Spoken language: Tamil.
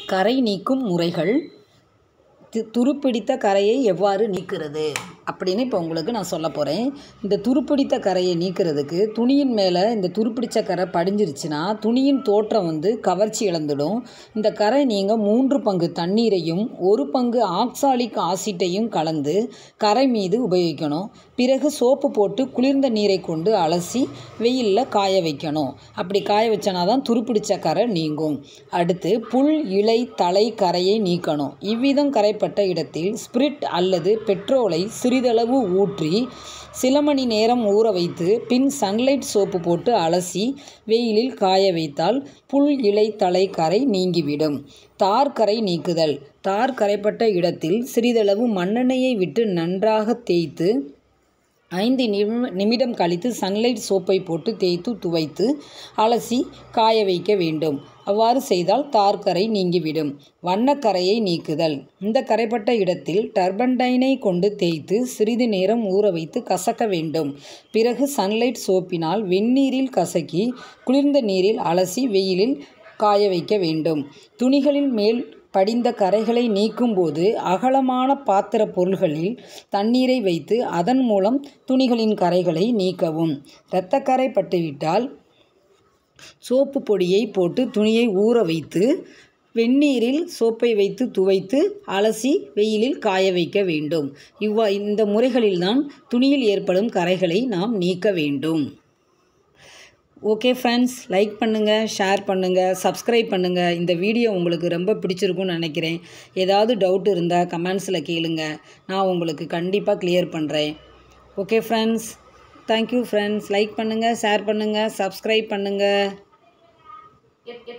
கறை நீக்கும் முறைகள் து துருப்பிடித்த கறையை எவ்வாறு நீக்கிறது அப்படின்னு இப்போ உங்களுக்கு நான் சொல்ல போகிறேன் இந்த துருப்பிடித்த கறையை நீக்கிறதுக்கு துணியின் மேலே இந்த துருப்பிடிச்ச கரை படிஞ்சிருச்சுன்னா துணியின் தோற்றம் வந்து கவர்ச்சி இழந்துடும் இந்த கரை நீங்கள் மூன்று பங்கு தண்ணீரையும் ஒரு பங்கு ஆக்சாலிக் ஆசிட்டையும் கலந்து கரை மீது உபயோகிக்கணும் பிறகு சோப்பு போட்டு குளிர்ந்த நீரை கொண்டு அலசி வெயிலில் காய வைக்கணும் அப்படி காய வச்சனா தான் துருப்பிடிச்ச கரை நீங்கும் அடுத்து புல் இலை தலை கரையை நீக்கணும் இவ்விதம் கரைப்பட்ட இடத்தில் ஸ்பிரிட் அல்லது பெட்ரோலை சிறிதளவு ஊற்றி சில மணி நேரம் ஊற வைத்து பின் சன்லைட் சோப்பு போட்டு அலசி வெயிலில் காய வைத்தால் புல் இலை தலை கரை நீங்கிவிடும் தார் கரை நீக்குதல் தார் கரைப்பட்ட இடத்தில் சிறிதளவு மண்ணெண்ணெயை விட்டு நன்றாக தேய்த்து ஐந்து நிமி நிமிடம் கழித்து சன்லைட் சோப்பை போட்டு தேய்த்து துவைத்து அலசி காய வைக்க வேண்டும் அவ்வாறு செய்தால் தார்கரை நீங்கிவிடும் வண்ணக்கரையை நீக்குதல் இந்த கரைப்பட்ட இடத்தில் டர்பன்டைனை கொண்டு தேய்த்து சிறிது நேரம் ஊற வைத்து கசக்க வேண்டும் பிறகு சன்லைட் சோப்பினால் வெந்நீரில் கசக்கி குளிர்ந்த நீரில் அலசி வெயிலில் காய வைக்க வேண்டும் துணிகளின் மேல் படிந்த கரைகளை நீக்கும்போது அகலமான பாத்திர பொருள்களில் தண்ணீரை வைத்து அதன் மூலம் துணிகளின் கரைகளை நீக்கவும் இரத்தக்கரை பட்டுவிட்டால் சோப்பு பொடியை போட்டு துணியை ஊற வைத்து வெந்நீரில் சோப்பை வைத்து துவைத்து அலசி வெயிலில் காய வைக்க வேண்டும் இவ்வா இந்த முறைகளில்தான் துணியில் ஏற்படும் கரைகளை நாம் நீக்க வேண்டும் ஓகே ஃப்ரெண்ட்ஸ் லைக் பண்ணுங்கள் ஷேர் பண்ணுங்கள் சப்ஸ்கிரைப் பண்ணுங்கள் இந்த வீடியோ உங்களுக்கு ரொம்ப பிடிச்சிருக்கும்னு நினைக்கிறேன் ஏதாவது டவுட் இருந்தால் கமெண்ட்ஸில் கேளுங்க நான் உங்களுக்கு கண்டிப்பாக கிளியர் பண்ணுறேன் okay friends thank you friends like பண்ணுங்கள் ஷேர் பண்ணுங்கள் சப்ஸ்கிரைப் பண்ணுங்கள்